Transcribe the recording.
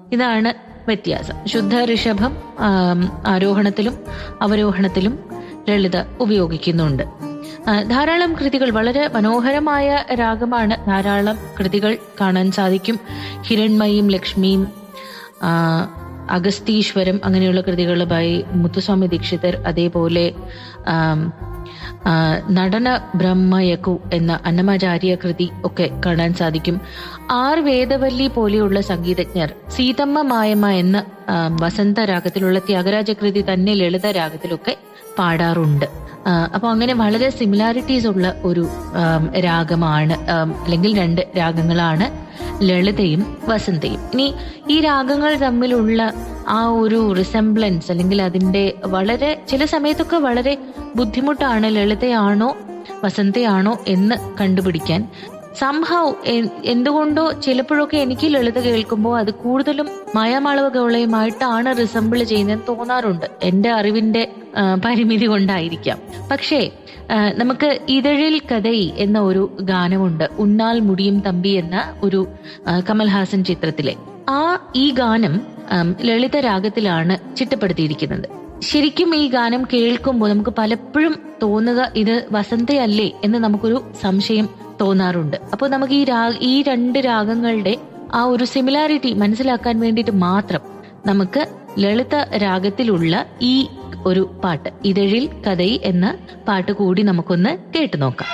ഇതാണ് വ്യത്യാസം ശുദ്ധ ഋഷഭം ആം, ആരോഹണത്തിലും അവരോഹണത്തിലും ലളിത ഉപയോഗിക്കുന്നുണ്ട് ആ, ധാരാളം കൃതികൾ വളരെ മനോഹരമായ രാഗമാണ് ധാരാളം കൃതികൾ കാണാൻ സാധിക്കും ഹിരൺമയും ലക്ഷ്മിയും ആ, അഗസ്തീശ്വരം അങ്ങനെയുള്ള കൃതികൾ ബൈ മുത്തുസ്വാമി ദീക്ഷിതർ അതേപോലെ ആം, ആ, നടന ബ്രഹ്മയക്കു എന്ന അന്നമാചാര്യ കൃതി ഒക്കെ കാണാൻ സാധിക്കും ആർ വേദവല്ലി പോലെയുള്ള സംഗീതജ്ഞർ സീതമ്മ മായമ്മ എന്ന ആ, വസന്ത രാഗത്തിലുള്ള ത്യാഗരാജ കൃതി തന്നെ ലളിത രാഗത്തിലൊക്കെ പാടാറുണ്ട് ആ, അപ്പൊ അങ്ങനെ വളരെ സിമിലാരിറ്റീസ് ഉള്ള ഒരു ആം, രാഗമാണ് ആം, അല്ലെങ്കിൽ രണ്ട് രാഗങ്ങളാണ് ലളിതയും വസന്തയും ഇനി ഈ രാഗങ്ങൾ തമ്മിലുള്ള ആ ഒരു റിസംബ്ലൻസ് അല്ലെങ്കിൽ അതിന്റെ വളരെ ചില സമയത്തൊക്കെ വളരെ ബുദ്ധിമുട്ടാണ് ലളിതയാണോ വസന്തയാണോ എന്ന് കണ്ടുപിടിക്കാൻ സംഭവ് എന്തുകൊണ്ടോ ചിലപ്പോഴൊക്കെ എനിക്ക് ലളിത കേൾക്കുമ്പോൾ അത് കൂടുതലും മായാമാളവ ഗൗളയുമായിട്ടാണ് റിസംബിൾ ചെയ്യുന്നതെന്ന് തോന്നാറുണ്ട് എന്റെ അറിവിന്റെ ആ, പരിമിതി കൊണ്ടായിരിക്കാം പക്ഷേ ആ, നമുക്ക് ഇതഴിൽ കഥയി എന്ന ഒരു ഗാനമുണ്ട് ഉണ്ണാൽ മുടിയും തമ്പി എന്ന ഒരു ആ, കമൽഹാസൻ ചിത്രത്തിലെ ആ ഈ ഗാനം ആം, ലളിത രാഗത്തിലാണ് ചിട്ടപ്പെടുത്തിയിരിക്കുന്നത് ശരിക്കും ഈ ഗാനം കേൾക്കുമ്പോൾ നമുക്ക് പലപ്പോഴും തോന്നുക ഇത് വസന്തയല്ലേ എന്ന് നമുക്കൊരു സംശയം തോന്നാറുണ്ട് അപ്പോൾ നമുക്ക് ഈ രാ ഈ രണ്ട് രാഗങ്ങളുടെ ആ ഒരു സിമിലാരിറ്റി മനസ്സിലാക്കാൻ വേണ്ടിയിട്ട് മാത്രം നമുക്ക് ലളിത രാഗത്തിലുള്ള ഈ ഒരു പാട്ട് ഇതഴിൽ കഥയി എന്ന പാട്ട് കൂടി നമുക്കൊന്ന് കേട്ടു നോക്കാം